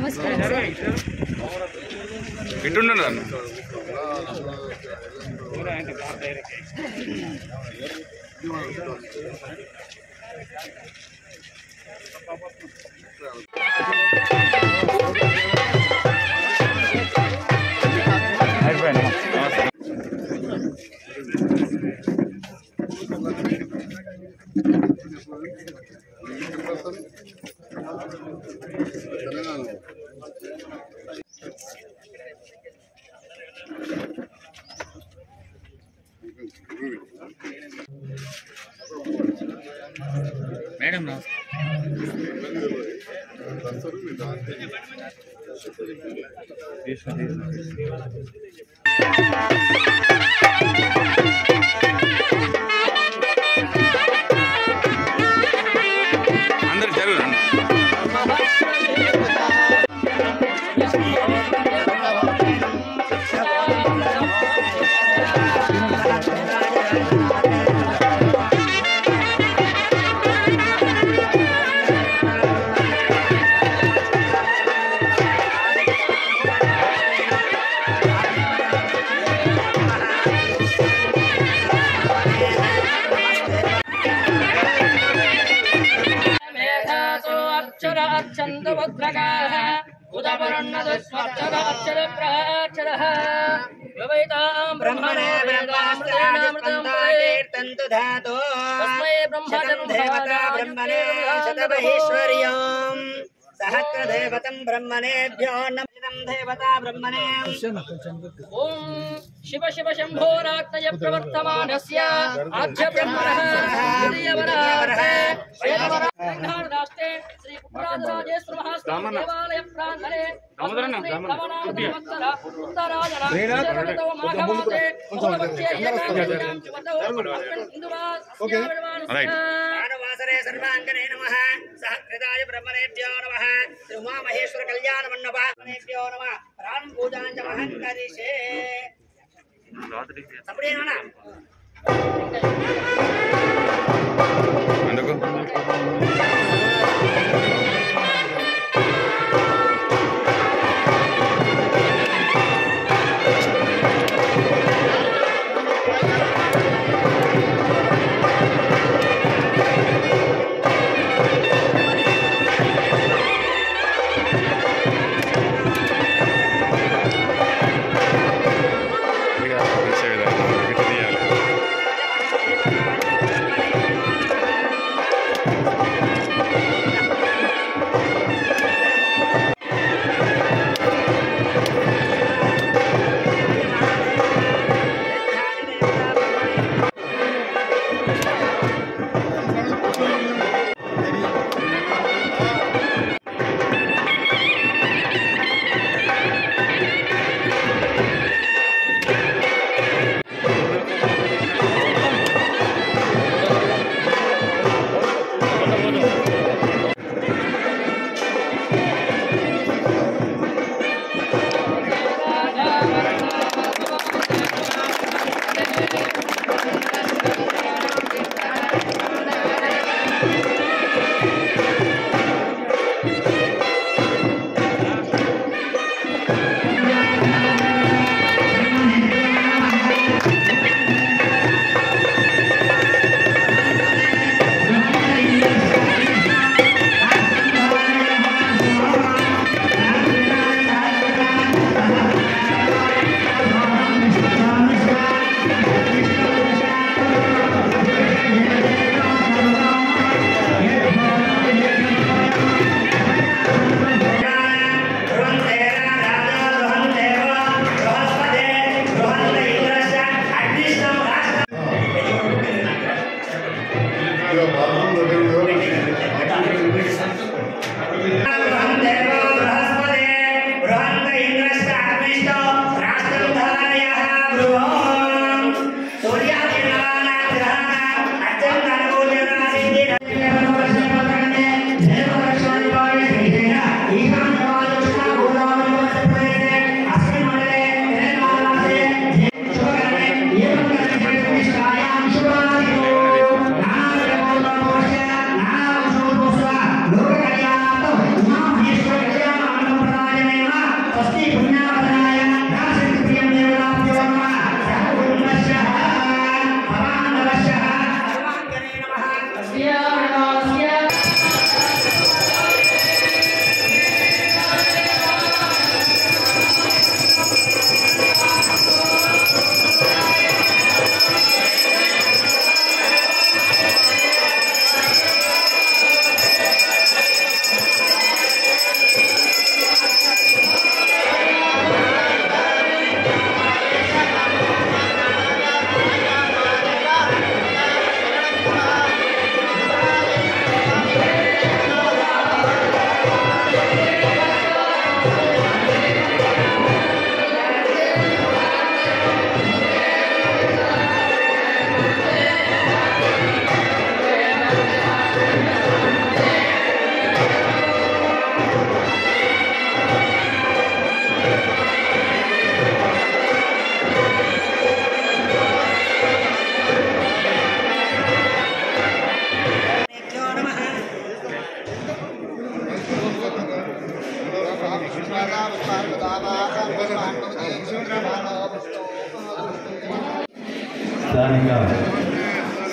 నమస్కారం సార్ ఎటుండండి అన్న మేడం అందరు జరుగురండి మేధాసో అక్షర అర్చంతు భద్రకాః ఉదపరుణదు స్వక్షర అక్షర ప్రాక్షరః వివైతాం బ్రహ్మణే వేదామృతేనామృతం కీర్తంతు ధాతో తస్మై బ్రహ్మజం దేవతా బ్రహ్మణే శతమహేశ్వర్యం సహస్రదేవతం బ్రహ్మణేభ్యో నమితం దేవతా బ్రహ్మణే ఓం శివ శివ శంభోరాజ్ఞయ ప్రవర్తమానస్య ఆద్య బ్రహ్మణః ద్వితీయవరాహే శ్రీవరాహే శ్రీ కుమారాజేశ్వర మహాస్వామి దేవాలయ ప్రాంగణే దామోదరన్న, దామోదరన్న, రైట్ వాసరే సర్వాంగనే నమ సహకృతాయ బ్రహ్మణేభ్యో నమ శ్రీ ఉమామహేశ్వర కళ్యాణ మండపేభ్యో నమ ప్రాణం పూజాంచ మహంకరిషే అప్పుడేనా అందుకు ఇక తీసే విధానం ఇటు తీయాలి శుభ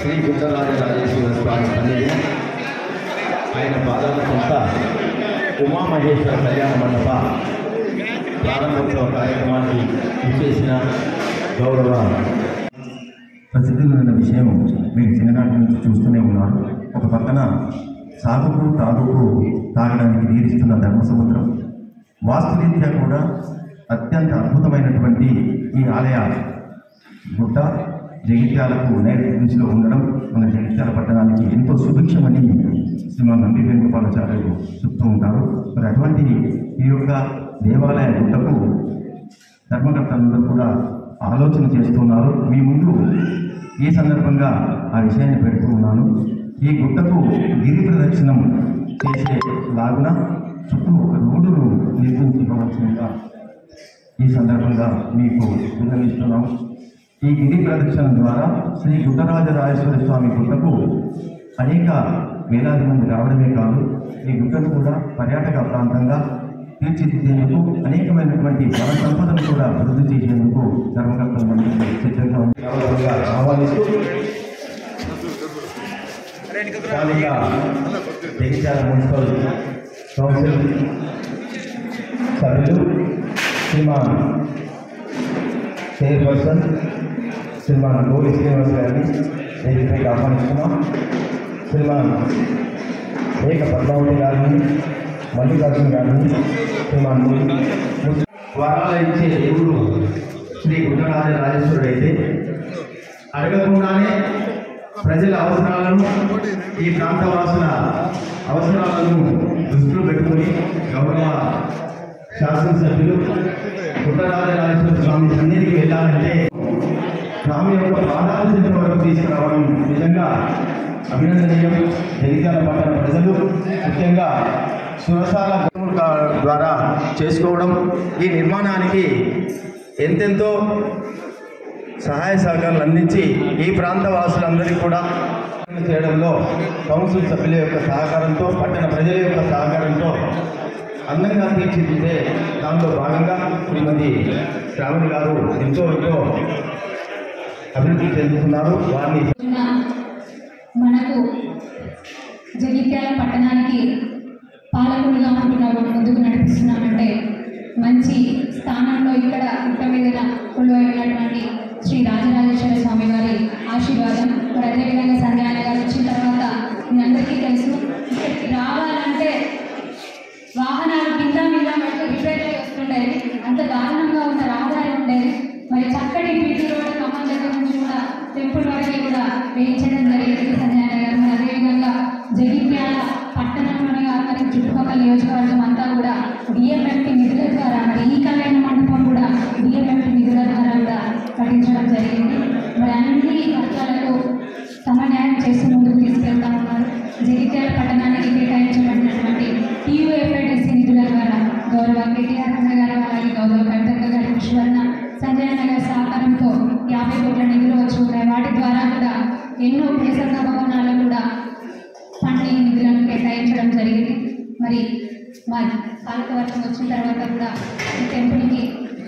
శ్రీ గుట్టరాజరాజేశ్వర స్వామి సన్నిధి ఆయన పాదాల సంస్థ ఉమామహేశ్వర కళ్యాణ మండప ప్రారంభోత్సవ కార్యక్రమానికి ఇచ్చేసిన గౌరవ ప్రసిద్ధులైన విషయం మీరు చిన్ననాటి నుంచి చూస్తూనే ఉన్నారు ఒక పక్కన సాగుకు తాగుకు తాగడానికి నీరిస్తున్న ధర్మసముద్రం వాస్తురీత్యా కూడా అత్యంత అద్భుతమైనటువంటి ఈ ఆలయ గుట్ట జగిత్యాలకు నైరుతి దిశలో ఉండడం మన జగిత్యాల పట్టణానికి ఎంతో సుభిక్షమని శ్రీమాన్ నంబి వేణుగోపాలాచార్యులు చెప్తూ ఉంటారు మరి అటువంటి ఈ యొక్క దేవాలయ గుట్టకు ధర్మకర్తలందరూ కూడా ఆలోచన చేస్తున్నారు మీ ముందు ఈ సందర్భంగా ఆ విషయాన్ని పెడుతూ ఉన్నాను ఈ గుట్టకు గిరి ప్రదక్షిణం చేసే లాగున చుట్టూ ఒక రోడ్డును నిర్మించవలసిందిగా ఈ సందర్భంగా మీకు విన్నవిస్తున్నాం ఈ గిరి ప్రదక్షిణ ద్వారా శ్రీ గుట్టరాజరాజేశ్వర స్వామి గుట్టకు అనేక వేలాది మంది రావడమే కాదు ఈ గుట్టను కూడా పర్యాటక ప్రాంతంగా తీర్చిదిద్దేందుకు అనేకమైనటువంటి వన సంపదను కూడా అభివృద్ధి చేసేందుకు ధర్మకర్తలు మనకి సిద్ధంగా ఉంది ఆహ్వానిస్తూ స్థానిక జగిత్యాల మున్సిపల్ కౌన్సిల్ సభ్యులు శ్రీమాన్ చైర్పర్సన్ శ్రీమాన్ గోలి శ్రీనివాస్ గారిని వేదికపైకి ఆహ్వానిస్తున్నాం శ్రీమాన్ ఏక పద్మావతి గారిని మల్లికార్జున గారిని శ్రీమాన్ వరాలు ఇచ్చే దేవుడు శ్రీ గుట్టరాజ రాజేశ్వరుడు అయితే అడగకుండానే ప్రజల అవసరాలను ఈ ప్రాంత వాసుల అవసరాలను దృష్టిలో పెట్టుకొని గౌరవ శాసనసభ్యులు పుట్టరాజరాజేశ్వర స్వామి సన్నిధికి వెళ్ళాలంటే స్వామి యొక్క పాదాలు చెందిన వరకు తీసుకురావడం నిజంగా అభినందనీయం జగిత్యాల పట్టణ ప్రజలు ముఖ్యంగా సురసాల ద్వారా చేసుకోవడం ఈ నిర్మాణానికి ఎంతెంతో సహాయ సహకారాలు అందించి ఈ ప్రాంత వాసులందరికీ కూడా చేయడంలో కౌన్సిల్ సభ్యుల యొక్క సహకారంతో పట్టణ ప్రజల యొక్క సహకారంతో అందంగా తీర్చిదిద్దే దానిలో భాగంగా శ్రీమతి శ్రావణి గారు ఎంతో ఎంతో అభివృద్ధి చెందుతున్నారు వారిని ఉన్న మనకు జగిత్యాల పట్టణానికి పాలకులుగా ఉంటున్నాడు ముందుకు నడిపిస్తున్నామంటే మంచి స్థానంలో ఇక్కడ పుట్ట మీద కొలువై ఉన్నటువంటి శ్రీ రాజరాజేశ్వర స్వామి వారి ఆశీర్వాదం మరి అదేవిధంగా సంధ్యాన గారు వచ్చిన తర్వాత మీ అందరికీ తెలుసు ఇక్కడికి రావాలంటే వాహనాలు కింద మీద మనకు రిపేర్ అయి వస్తుండేది అంత దారుణంగా ఉన్న రహదారి ఉండేది మరి చక్కటి బీటీ రోడ్డు ఖమ్మం దగ్గర నుంచి కూడా టెంపుల్ వరకు కూడా వేయించడం జరిగింది సంజయ్ గారు మరి అదేవిధంగా జగిత్యాల పట్టణంలోనే కాదు మరి చుట్టుపక్కల నియోజకవర్గం అంతా కూడా డిఎంఎఫ్టి నిధుల ద్వారా మరి ఈ కళ్యాణ మండపం కూడా డిఎంఎఫ్టి నిధుల ద్వారా కూడా కట్టించడం జరిగింది మరి అన్ని వర్గాలకు సమన్యాయం చేసి ముందుకు తీసుకెళ్తా ఉన్నారు జగిత్యాల పట్టణానికి కేటాయించబడినటువంటి టీయూఎఫ్ఐడిసి నిధుల ద్వారా గౌరవ కేటీఆర్ అన్న గారు అలాగే గౌరవ కవితక్క గారి విశ్వర్ణ సంజయ్ అన్న గారి సహకారంతో యాభై కోట్ల నిధులు వచ్చి ఉన్నాయి వాటి ద్వారా కూడా ఎన్నో ప్రసంగ భవనాలు కూడా ఫండింగ్ నిధులను కేటాయించడం జరిగింది మరి మా పాలకవర్గం వచ్చిన తర్వాత కూడా ఈ టెంపుల్కి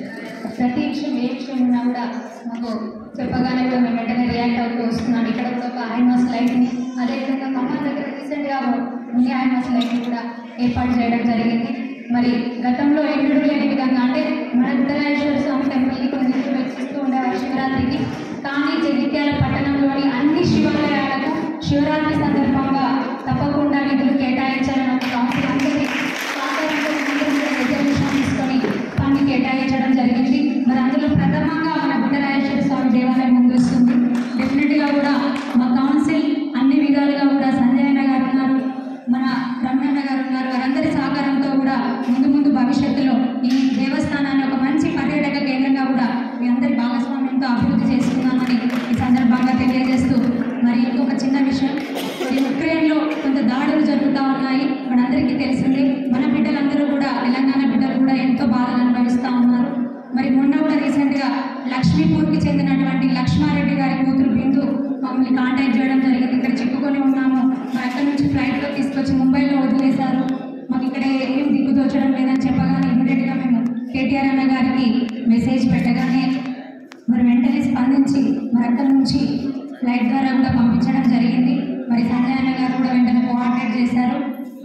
ప్రతి విషయం ఏ విషయం ఉన్నా కూడా మాకు చెప్పగానే కూడా మేము వెంటనే రియాక్ట్ అవుతూ వస్తున్నాం ఇక్కడ కూడా ఒక ఐమాస్ లైట్ని అదేవిధంగా ఖమ్మం దగ్గర రీసెంట్గా ఉంది ఐమాస్ లైట్ని కూడా ఏర్పాటు చేయడం జరిగింది మరి గతంలో ఎన్నడూ లేని విధంగా అంటే మన ఉత్తరాయేశ్వర స్వామి టెంపుల్కి కొన్ని నిధులు వెచ్చిస్తూ ఉండేవారు శివరాత్రికి కానీ జగిత్యాల పట్టణంలోని అన్ని శివాలయాలకు శివరాత్రి సందర్భంగా తప్పకుండా నిధులు కేటాయించాలని ఒక కౌన్సిల్ అందరి సహకారంతో అందరూ కూడా రిజర్వేషన్ తీసుకొని ఫండ్ కేటాయించడం జరిగింది మరి అందులో ప్రథమంగా మన గుండరాజేశ్వర స్వామి దేవాలయం ముందు వస్తుంది డెఫినెట్గా కూడా మా కౌన్సిల్ అన్ని విధాలుగా కూడా సంజయ్ అన్న గారు ఉన్నారు మన రమణన్న గారు ఉన్నారు వారందరి సహకారంతో కూడా ముందు ముందు భవిష్యత్తులో ఈ దేవస్థానాన్ని ఒక మంచి పర్యాటక కేంద్రంగా కూడా మీ అందరి భాగస్వామ్యంతో అభివృద్ధి చేసుకుందామని ఈ సందర్భంగా తెలియజేస్తూ మరి ఇంకొక చిన్న విషయం ఈ ఉక్రెయిన్లో కొంత దాడులు జరుగుతూ ఉన్నాయి మనందరికీ తెలిసిందే మన బిడ్డలందరూ కూడా తెలంగాణ బిడ్డలు కూడా ఎంతో బాధలు అనుభవిస్తూ ఉన్నారు మరి మొన్న కూడా రీసెంట్గా లక్ష్మీపూర్కి చెందినటువంటి లక్ష్మారెడ్డి గారి కూతురు బిందు మమ్మల్ని కాంటాక్ట్ చేయడం జరిగింది ఇక్కడ చిక్కుకొని ఉన్నాము మరి అక్కడ నుంచి ఫ్లైట్లో తీసుకొచ్చి ముంబైలో వదిలేశారు మాకు ఇక్కడ ఏం దిగుదోచడం లేదని చెప్పగానే ఇమీడియట్గా మేము కేటీఆర్ అన్న గారికి మెసేజ్ పెట్టగానే మరి వెంటనే స్పందించి మరి అక్కడ నుంచి ఫ్లైట్ ద్వారా కూడా పంపించడం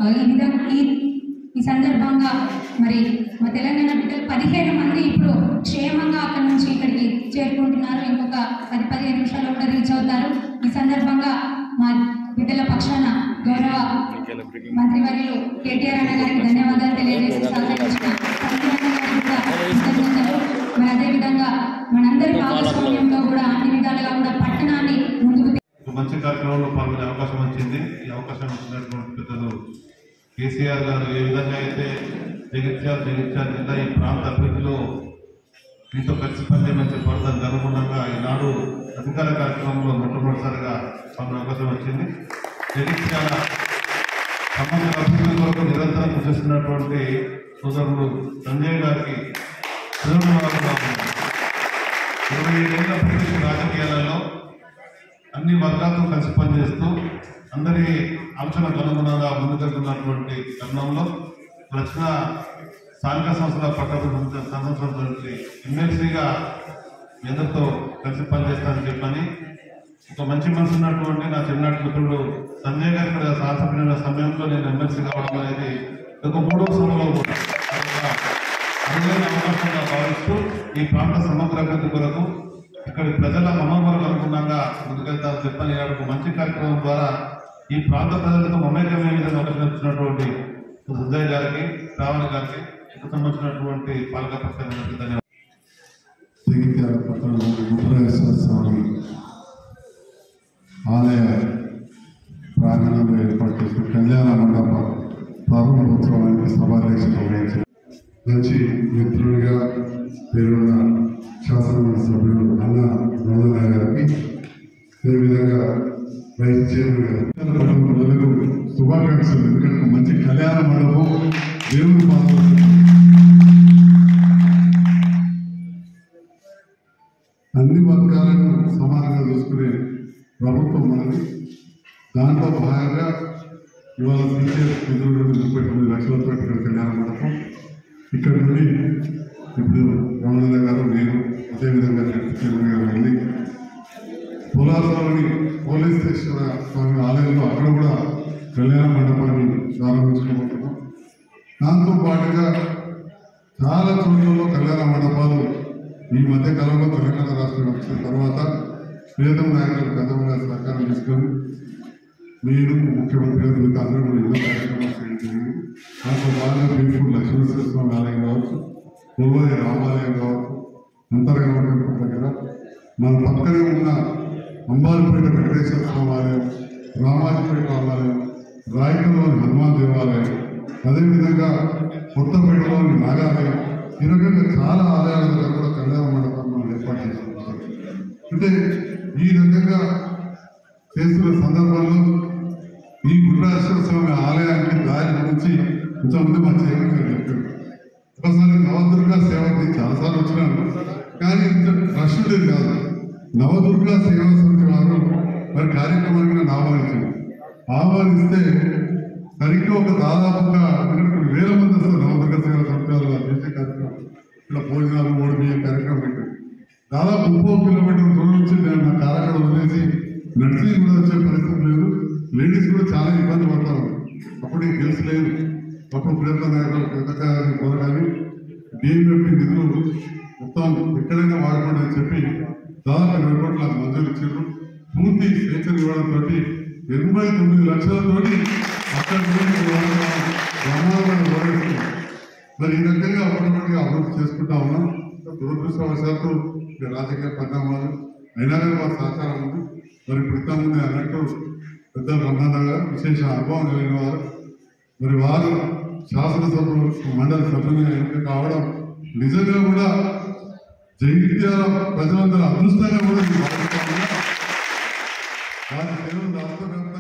ఈ విధంగా ఈ ఈ సందర్భంగా మరి మా తెలంగాణ బిడ్డలు పదిహేను మంది ఇప్పుడు క్షేమంగా అక్కడ నుంచి ఇక్కడికి చేరుకుంటున్నారు ఇంకొక పది పదిహేను నిమిషాల్లో కూడా రీచ్ అవుతారు ఈ సందర్భంగా మా బిడ్డల పక్షాన గౌరవ మంత్రివర్యులు కేటీఆర్ అన్న గారికి ధన్యవాదాలు తెలియజేసి సహకరించిన సత్యనారాయణ గారికి కూడా కృతజ్ఞతలు మరి అదేవిధంగా మనందరి భాగస్వామ్యంతో కూడా అన్ని విధాలుగా కూడా పట్టణాన్ని ముందుకు ఒక మంచి కార్యక్రమంలో పాల్గొనే అవకాశం వచ్చింది ఈ అవకాశం వచ్చినటువంటి పెద్దలు కేసీఆర్ గారు ఏ విధంగా అయితే జగిత్యాల జగిత్యాల జిల్లా ఈ ప్రాంత అభివృద్ధిలో మీతో కలిసి పనిచేయమని చెప్పడం దానికి అనుగుణంగా ఈనాడు అధికార కార్యక్రమంలో మొట్టమొదటిసారిగా పాల్గొనే అవకాశం వచ్చింది జగిత్యాల సమాజ అభివృద్ధి కొరకు నిరంతరం కృషి చేస్తున్నటువంటి సోదరుడు సంజయ్ గారికి ధన్యవాదాలు ఇరవై ఏళ్ళ ప్రదేశ రాజకీయాలలో అన్ని వర్గాలతో కలిసి పనిచేస్తూ అందరి అంశాలకు అనుగుణంగా ముందుకెళ్తున్నటువంటి తరుణంలో వచ్చిన స్థానిక సంస్థల పట్టణ సంవత్సరం ఎమ్మెల్సీగా మీ అందరితో కలిసి పనిచేస్తానని చెప్పని ఒక మంచి మనసు ఉన్నటువంటి నా చిన్నటి మిత్రుడు సంజయ్ గారి ఇక్కడ శాసనసభ్యుల సమయంలో నేను ఎమ్మెల్సీ కావడం అనేది ఒక మూడో సభలో కూడా అదొక అరుదైన అవకాశంగా భావిస్తూ ఈ ప్రాంత సమగ్ర అభివృద్ధి కొరకు ఇక్కడి ప్రజల మనోబలం అనుగుణంగా ముందుకెళ్తారని చెప్పని ఈనాడు ఒక మంచి కార్యక్రమం ద్వారా ఈ ప్రాంత ప్రజలతో మమేకమే విధంగా వచ్చినటువంటి సుజయ్ గారికి రావణ్ గారికి ఇక్కడ సంబంధించినటువంటి పాలక పక్షానికి ధన్యవాదాలు జగిత్యాల పట్టణంలోని ముద్రేశ్వర స్వామి ఆలయ ప్రాంగణంలో ఏర్పాటు చేసిన కళ్యాణ మండప ప్రారంభోత్సవానికి సభాధ్యక్షత వహించారు మంచి మిత్రుడిగా పేరున్న శాసనమండలి సభ్యుడు అన్న నోదన గారికి అదేవిధంగా వైస్ చైర్మన్ గారు శుభాకాంక్షలు ఎందుకంటే ఒక మంచి కళ్యాణ మండపం దేవుని పాత్ర అన్ని వర్గాలను సమానంగా చూసుకునే ప్రభుత్వం మనది దాంట్లో భాగంగా ఇవాళ టీచర్ నిధుల నుండి ముప్పై తొమ్మిది లక్షలతో ఇక్కడ కళ్యాణ మండపం ఇక్కడ నుండి ఇప్పుడు రమణ గారు నేను అదేవిధంగా డిప్యూటీ చైర్మన్ గారు వెళ్ళి పొలాలలోని పోలీసేశ్వర స్వామి ఆలయంలో అక్కడ కూడా కళ్యాణ మండపాన్ని ప్రారంభించుకోబోతున్నాం దాంతో పాటుగా చాలా చోట్లలో కళ్యాణ మండపాలు ఈ మధ్య కాలంలో తెలంగాణ రాష్ట్రం వచ్చిన తర్వాత ప్రియతమ నాయకులు పెద్దమ్మ గారి సహకారం తీసుకొని నేను ముఖ్యమంత్రి గారు మిగతా అందరూ కూడా ఎన్నో కార్యక్రమాలు చేయడం జరిగింది దాంట్లో భాగంగా బీర్పూర్ లక్ష్మీశ్వర స్వామి ఆలయం కావచ్చు పూర్వది రామాలయం కావచ్చు అంతర్గత టెంపుల్ దగ్గర మన పక్కనే ఉన్న అంబారిపేట వెంకటేశ్వర స్వామి ఆలయం రామాజపేట రామాలయం రాయకల్లోని హనుమాన్ దేవాలయం అదేవిధంగా కొత్తపేటలోని నాగాలయం ఈ రకంగా చాలా ఆలయాల దగ్గర కూడా కళ్యాణ మండపాన్ని మనం ఏర్పాటు చేసుకుంటాం అంటే ఈ రకంగా చేస్తున్న సందర్భంలో ఈ గురురాజేశ్వర స్వామి ఆలయానికి దారి గురించి ఇంతకుముందు మా చైర్మన్ గారు చెప్పారు ఒకసారి నవదుర్గా సేవకి చాలాసార్లు వచ్చినాను కానీ ఇంత రష్ ఉండేది కాదు నవదుర్గా సేవా సమితి వారు మరి కార్యక్రమానికి నన్ను ఆహ్వానించారు ఆహ్వానిస్తే సరిగ్గా ఒక దాదాపుగా ఎందుకంటే కొన్ని వేల మంది వస్తారు నవదుర్గా సేవా సమితి వారు వారు చేసే కార్యక్రమం ఇక్కడ భోజనాలు ఓడి బియ్యం కార్యక్రమం పెట్టారు దాదాపు ముప్పై కిలోమీటర్ దూరం నుంచి నేను నా కారు అక్కడ వదిలేసి నడిచి కూడా వచ్చే పరిస్థితి లేదు లేడీస్ కూడా చాలా ఇబ్బంది పడతారు అప్పుడు ఈ గెలిచి లేదు అప్పుడు ప్రియత నాయకులు కృతజ్ఞతలు పొందగానే డిఎంఎఫ్పి నిధులు మొత్తం ఎక్కడైనా వాడుకోండి అని చెప్పి దాదాపు ఇరవై కోట్ల మంజూరు ఇచ్చారు పూర్తి స్వేచ్ఛను ఇవ్వడంతో ఎనభై తొమ్మిది లక్షలతోటి అక్కడి నుండి బ్రహ్మాండంగా ఓడేస్తున్నారు మరి ఈ రకంగా అప్పటికప్పటిగా అభివృద్ధి చేసుకుంటా ఉన్నాం దురదృష్టవశాత్తు ఈ రాజకీయ పరిణామాలు అయినా కానీ మా సహకారం ఉంది మరి ఇప్పుడు ముందు అన్నట్టు పెద్ద బ్రహ్మాండ గారు విశేష అనుభవం కలిగిన వారు మరి వారు శాసనసభ్యులు మండలి సభ్యులుగా ఎన్నిక కావడం నిజంగా కూడా జైవిద్యాల ప్రజలందరూ అదృష్టంగా కూడా నేను భావిస్తా ఉన్నా. వారి సేవలు రాష్ట్ర వ్యాప్తంగా